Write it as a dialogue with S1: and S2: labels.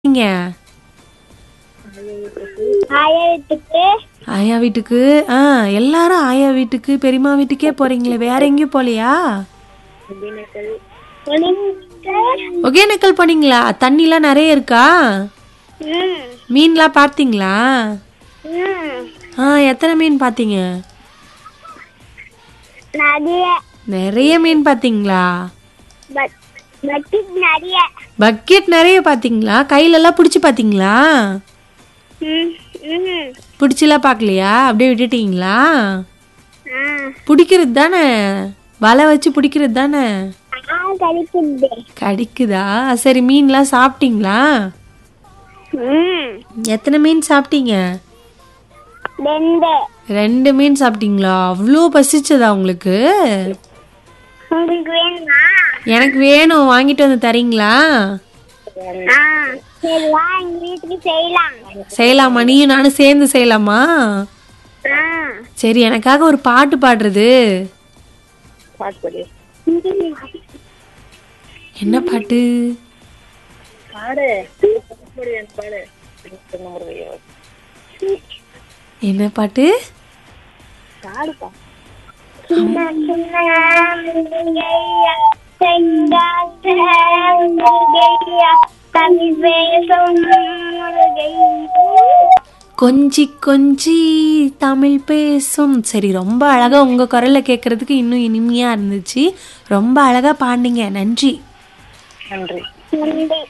S1: நீங்க
S2: ஆயா வீட்டுக்கு
S1: ஆயா வீட்டுக்கு ஆ எல்லாரும் ஆயா வீட்டுக்கு பெரியம்மா வீட்டுக்கே போறீங்களே வேற எங்கேயும் போலையா
S2: ஒலிம்பிக்.
S1: ஒகேனக்கல் போனீங்களா தண்ணிலாம் நிறைய இருக்கா
S2: ம்,
S1: மீன்லாம் பார்த்தீங்களா
S2: ம்.
S1: ஆ எத்தனை மீன் பார்த்தீங்க
S2: நிறைய
S1: நிறைய மீன் பார்த்தீங்களா
S2: பட் பக்கெட் நிறைய
S1: பக்கெட் நிறைய பார்த்தீங்களா கையிலலாம் பிடிச்சி பார்த்தீங்களா
S2: ம், ம்.
S1: பிடிச்சிலாம் பார்க்கலையா அப்படியே விட்டுட்டீங்களா
S2: ஆ
S1: பிடிக்கிறது தானே வலை வச்சு பிடிக்கிறது தானே
S2: ஆ கழிக்குது
S1: கடிக்குதா சரி மீன்லாம் சாப்பிட்டீங்களா
S2: ம்
S1: எத்தனை மீன் சாப்பிட்டீங்க
S2: ரெண்டு
S1: ரெண்டு மீன் சாப்பிட்டீங்களா அவ்வளோ பசிச்சதா உங்களுக்கு
S2: உங்களுக்கு வேணுமா
S1: எனக்கு வேணும் வாங்கிட்டு வந்து தரீங்களா
S2: ஆ சரி வா எங்க வீட்டுக்கு செய்யலாம்
S1: செய்யலாமா நீயும் நானும் சேர்ந்து செய்யலாமா
S2: ஆ
S1: சரி எனக்காக ஒரு பாட்டு பாடுறது என்ன பாட்டு என்ன பாட்டு
S2: சின்ன சின்ன முருகையா, செங்காற்று முருகையா, தமிழ் பேசும் முருகையா.
S1: கொஞ்சி கொஞ்சி தமிழ் பேசும் சரி ரொம்ப அழகா உங்க குரல்ல கேட்கறதுக்கு இன்னும் இனிமையா இருந்துச்சு ரொம்ப அழகா பாடுனீங்க நன்றி
S2: நன்றி